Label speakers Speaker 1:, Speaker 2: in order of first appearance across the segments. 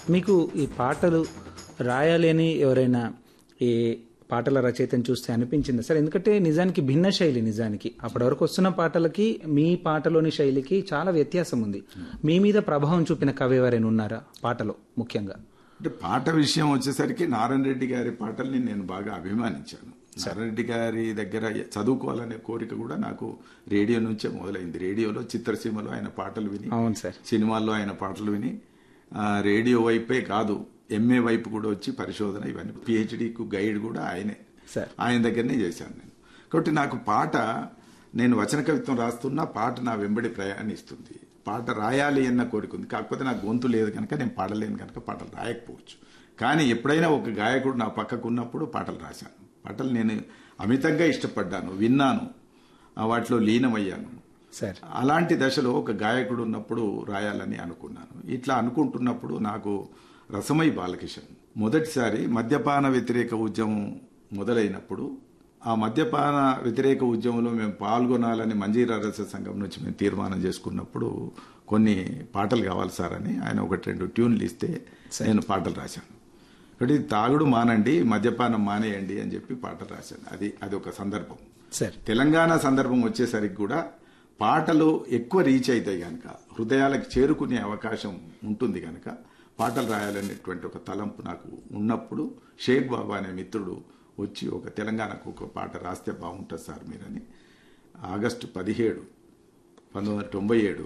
Speaker 1: మీకు ఈ పాటలు రాయాలి అని ఎవరైనా ఈ పాటల రచయితను చూస్తే అనిపించింది సార్ ఎందుకంటే నిజానికి భిన్న శైలి నిజానికి అప్పటి వరకు వస్తున్న పాటలకి మీ పాటలోని శైలికి చాలా వ్యత్యాసం ఉంది మీ మీద ప్రభావం చూపిన కవి ఎవరైనా ఉన్నారా పాటలో ముఖ్యంగా
Speaker 2: అంటే పాట విషయం వచ్చేసరికి నారాయణ రెడ్డి గారి పాటల్ని నేను బాగా అభిమానించాను నారాయణ రెడ్డి గారి దగ్గర చదువుకోవాలనే కోరిక కూడా నాకు రేడియో నుంచే మొదలైంది రేడియోలో చిత్రసీమలో ఆయన పాటలు విని
Speaker 1: అవును సార్
Speaker 2: సినిమాల్లో ఆయన పాటలు విని ఆ, రేడియో వైపే కాదు ఎంఏ వైపు కూడా వచ్చి పరిశోధన ఇవన్నీ పిహెచ్డికు గైడ్ కూడా ఆయనే
Speaker 1: సార్
Speaker 2: ఆయన దగ్గరనే చేశాను నేను కాబట్టి నాకు పాట నేను వచన కవిత్వం రాస్తున్నా పాట నా వెంబడి ప్రయాణిస్తుంది పాట రాయాలి అన్న కోరిక ఉంది కాకపోతే నాకు గొంతు లేదు కనుక నేను పాడలేను కనుక పాటలు రాయకపోవచ్చు కానీ ఎప్పుడైనా ఒక గాయకుడు నా పక్కకు ఉన్నప్పుడు పాటలు రాశాను పాటలు నేను అమితంగా ఇష్టపడ్డాను విన్నాను ఆ వాటిలో లీనమయ్యాను
Speaker 1: సార్
Speaker 2: అలాంటి దశలో ఒక గాయకుడు ఉన్నప్పుడు రాయాలని అనుకున్నాను ఇట్లా అనుకుంటున్నప్పుడు నాకు రసమై బాలకిషన్ మొదటిసారి మద్యపాన వ్యతిరేక ఉద్యమం మొదలైనప్పుడు ఆ మద్యపాన వ్యతిరేక ఉద్యమంలో మేము పాల్గొనాలని మంజీరా రస సంఘం నుంచి మేము తీర్మానం చేసుకున్నప్పుడు కొన్ని పాటలు కావాలి సార్ అని ఆయన ఒకటి రెండు ట్యూన్లు ఇస్తే నేను పాటలు రాశాను కాబట్టి తాగుడు మానండి మద్యపానం మానేయండి అని చెప్పి పాటలు రాశాను అది అది ఒక సందర్భం
Speaker 1: సార్
Speaker 2: తెలంగాణ సందర్భం వచ్చేసరికి కూడా పాటలు ఎక్కువ రీచ్ అవుతాయి కనుక హృదయాలకు చేరుకునే అవకాశం ఉంటుంది కనుక పాటలు రాయాలనేటువంటి ఒక తలంపు నాకు ఉన్నప్పుడు షేక్ బాబా అనే మిత్రుడు వచ్చి ఒక తెలంగాణకు ఒక పాట రాస్తే బాగుంటుంది సార్ మీరని ఆగస్టు పదిహేడు పంతొమ్మిది వందల తొంభై ఏడు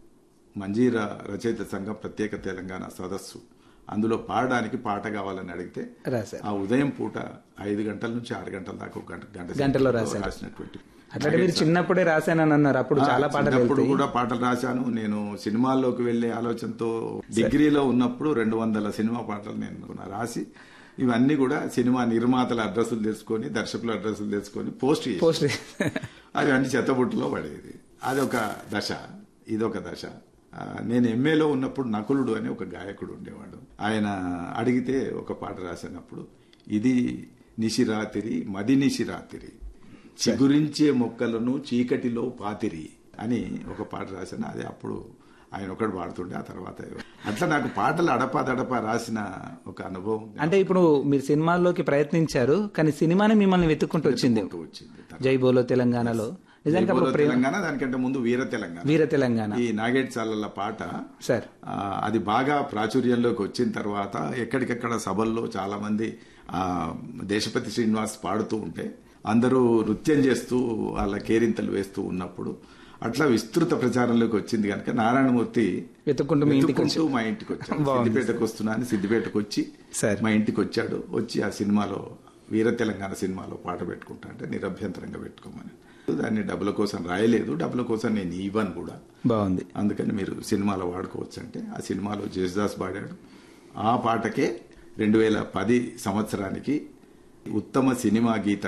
Speaker 2: మంజీరా రచయిత సంఘం ప్రత్యేక తెలంగాణ సదస్సు అందులో పాడడానికి పాట కావాలని అడిగితే
Speaker 1: రాశారు
Speaker 2: ఆ ఉదయం పూట ఐదు గంటల నుంచి ఆరు గంటల దాకా ఒక గంట గంట
Speaker 1: గంటలో
Speaker 2: సేపు
Speaker 1: రాశారు.
Speaker 2: రాసినటువంటి
Speaker 1: అట్లాంటి మీరు చిన్నప్పుడే రాశానని అన్నారు అప్పుడు చాలా పాటలు
Speaker 2: చిన్నప్పుడు
Speaker 1: వెళ్తాయి.
Speaker 2: కూడా పాటలు రాశాను నేను సినిమాల్లోకి వెళ్లే ఆలోచనతో డిగ్రీలో ఉన్నప్పుడు రెండు వందల సినిమా పాటలు నేను రాసి ఇవన్నీ కూడా సినిమా నిర్మాతల అడ్రస్సులు తెలుసుకొని దర్శకుల అడ్రస్సులు తెలుసుకొని పోస్ట్ చేసి
Speaker 1: పోస్ట్
Speaker 2: అవి అన్ని చెత్తబుట్టులో పడేది అదొక దశ ఇదొక దశ ఆ, నేను ఎంఏలో ఉన్నప్పుడు నకులుడు అని ఒక గాయకుడు ఉండేవాడు ఆయన అడిగితే ఒక పాట రాసినప్పుడు ఇది నిశిరాతిరి మది నిశిరాతిరి చిగురించే మొక్కలను చీకటిలో పాతిరి అని ఒక పాట రాశాను అది అప్పుడు ఆయన ఒకడు పాడుతుండే ఆ తర్వాత అట్లా నాకు పాటలు అడపా దడపా రాసిన ఒక అనుభవం
Speaker 1: అంటే ఇప్పుడు మీరు సినిమాల్లోకి ప్రయత్నించారు కానీ సినిమానే మిమ్మల్ని వెతుక్కుంటూ వచ్చింది
Speaker 2: వచ్చింది
Speaker 1: జై బోలో తెలంగాణలో నిజానికి అప్పుడు
Speaker 2: జైబోలో తెలంగాణ దానికంటే ముందు వీర తెలంగాణ
Speaker 1: వీర తెలంగాణ
Speaker 2: ఈ నాగేట్ చాలల పాట
Speaker 1: సార్
Speaker 2: ఆ, అది బాగా ప్రాచుర్యంలోకి వచ్చిన తర్వాత ఎక్కడికెక్కడ సభల్లో చాలా మంది ఆ, దేశపతి శ్రీనివాస్ పాడుతూ ఉంటే అందరూ నృత్యం చేస్తూ వాళ్ళ కేరింతలు వేస్తూ ఉన్నప్పుడు అట్లా విస్తృత ప్రచారంలోకి వచ్చింది కనుక నారాయణమూర్తి
Speaker 1: వెతుక్కుంటూ మీ ఇంటికి
Speaker 2: వెతుక్కుంటూ మా ఇంటికి వచ్చాడు సిద్దిపేటకు వస్తున్నాను సిద్దిపేటకు వచ్చి
Speaker 1: సార్.
Speaker 2: మా ఇంటికి వచ్చాడు వచ్చి ఆ సినిమాలో వీర తెలంగాణ సినిమాలో పాట పెట్టుకుంటా అంటే నిరభ్యంతరంగా పెట్టుకోమని దాన్ని డబ్బుల కోసం రాయలేదు డబ్బుల కోసం నేను ఇవ్వను కూడా
Speaker 1: బాగుంది
Speaker 2: అందుకని మీరు సినిమాలో వాడుకోవచ్చు అంటే ఆ సినిమాలో జేసుదాస్ పాడాడు ఆ పాటకే రెండు వేల పది సంవత్సరానికి ఉత్తమ సినిమా గీత